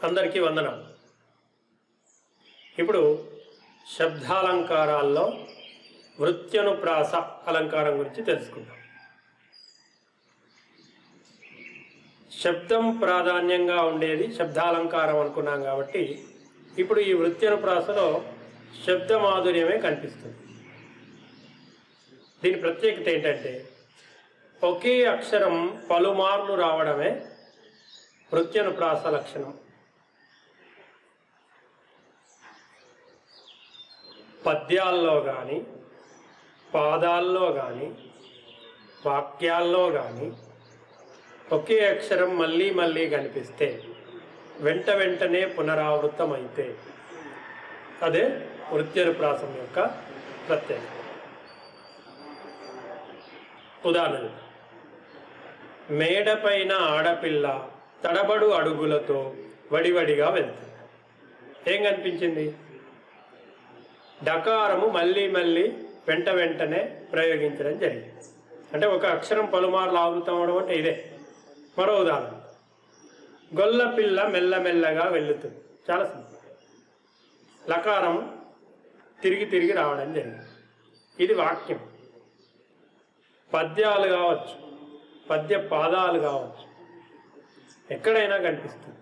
అందరికీ వందనం ఇప్పుడు శబ్దాలంకారాల్లో వృత్యనుప్రాస అలంకారం గురించి తెలుసుకుందాం శబ్దం ప్రాధాన్యంగా ఉండేది శబ్దాలంకారం అనుకున్నాం కాబట్టి ఇప్పుడు ఈ వృత్యనుప్రాసలో శబ్ద మాధుర్యమే కనిపిస్తుంది దీని ప్రత్యేకత ఏంటంటే ఒకే అక్షరం పలుమార్లు రావడమే వృత్యనుప్రాస లక్షణం పద్యాల్లో కానీ పాదాల్లో కానీ వాక్యాల్లో కానీ ఒకే అక్షరం మళ్ళీ మళ్ళీ కనిపిస్తే వెంట వెంటనే పునరావృతం అయితే అదే వృత్యనుప్రాసం యొక్క ప్రత్యేకత ఉదాహరణ మేడపైన ఆడపిల్ల తడబడు అడుగులతో వడివడిగా వెళ్తుంది ఏం కనిపించింది డకారము మళ్ళీ మళ్ళీ వెంట వెంటనే ప్రయోగించడం జరిగింది అంటే ఒక అక్షరం పలుమార్లు ఆవృతం అవడం అంటే ఇదే మరో ఉదాహరణ గొల్ల పిల్ల మెల్లమెల్లగా వెళ్తుంది చాలా సింపుల్ లకారం తిరిగి తిరిగి రావడం జరిగింది ఇది వాక్యం పద్యాలు కావచ్చు పద్య పాదాలు కావచ్చు ఎక్కడైనా కనిపిస్తుంది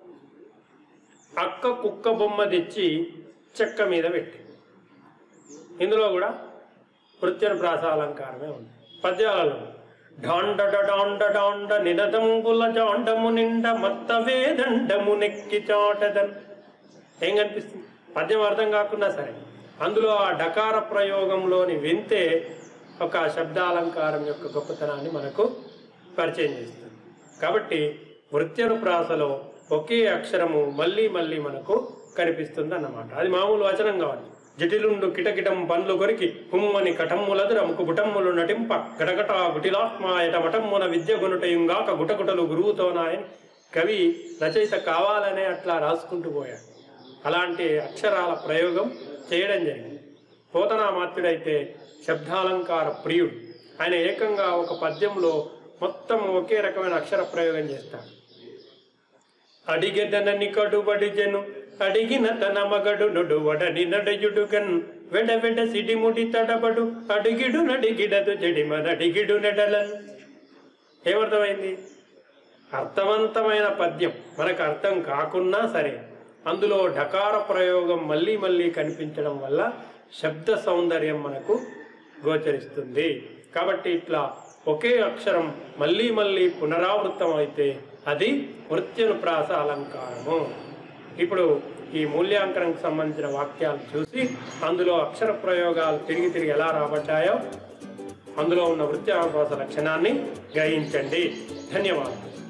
అక్క కుక్క బొమ్మ తెచ్చి చెక్క మీద పెట్టి ఇందులో కూడా వృత్యను ప్రాసాలంకారమే ఉంది పద్యాలలో డాండ డాండ డాండ నినదంబుల జాండము నిండ మత్త వేదండము నెక్కి చాటదన్ ఏం కనిపిస్తుంది పద్యం అర్థం కాకున్నా సరే అందులో ఆ డకార ప్రయోగంలోని వింతే ఒక శబ్దాలంకారం యొక్క గొప్పతనాన్ని మనకు పరిచయం చేస్తుంది కాబట్టి వృత్యనుప్రాసలో ఒకే అక్షరము మళ్ళీ మళ్ళీ మనకు కనిపిస్తుంది అన్నమాట అది మామూలు వచనం కావాలి జటిలుండు కిటకిటం పండ్లు కొరికి హుమ్మని కటమ్ములదురముకు గుటమ్ములు నటింప గటగట గుటిలాత్మాయట మటమ్మున విద్య గునుటయుంగాక గుటగుటలు గురువుతోనాయని కవి రచయిత కావాలనే అట్లా రాసుకుంటూ పోయాడు అలాంటి అక్షరాల ప్రయోగం చేయడం జరిగింది పోతనామాత్యుడైతే శబ్దాలంకార ప్రియుడు ఆయన ఏకంగా ఒక పద్యంలో మొత్తం ఒకే రకమైన అక్షర ప్రయోగం చేస్తాడు అడిగెదనని కడుబడిజెను అడిగిన తన మగడు నుడువడని నడయుడుగన్ వెడ వెడ సిడిముడి తడబడు అడిగిడు నడిగిడదు జడిమ నడిగిడు నెడలన్ ఏమర్థమైంది అర్థవంతమైన పద్యం మనకు అర్థం కాకున్నా సరే అందులో ఢకార ప్రయోగం మళ్ళీ మళ్ళీ కనిపించడం వల్ల శబ్ద సౌందర్యం మనకు గోచరిస్తుంది కాబట్టి ఇట్లా ఒకే అక్షరం మళ్ళీ మళ్ళీ పునరావృతం అయితే అది వృత్యనుప్రాస అలంకారము ఇప్పుడు ఈ మూల్యాంకనంకి సంబంధించిన వాక్యాలు చూసి అందులో అక్షర ప్రయోగాలు తిరిగి తిరిగి ఎలా రాబడ్డాయో అందులో ఉన్న వృత్యానుప్రాస లక్షణాన్ని గ్రహించండి ధన్యవాదాలు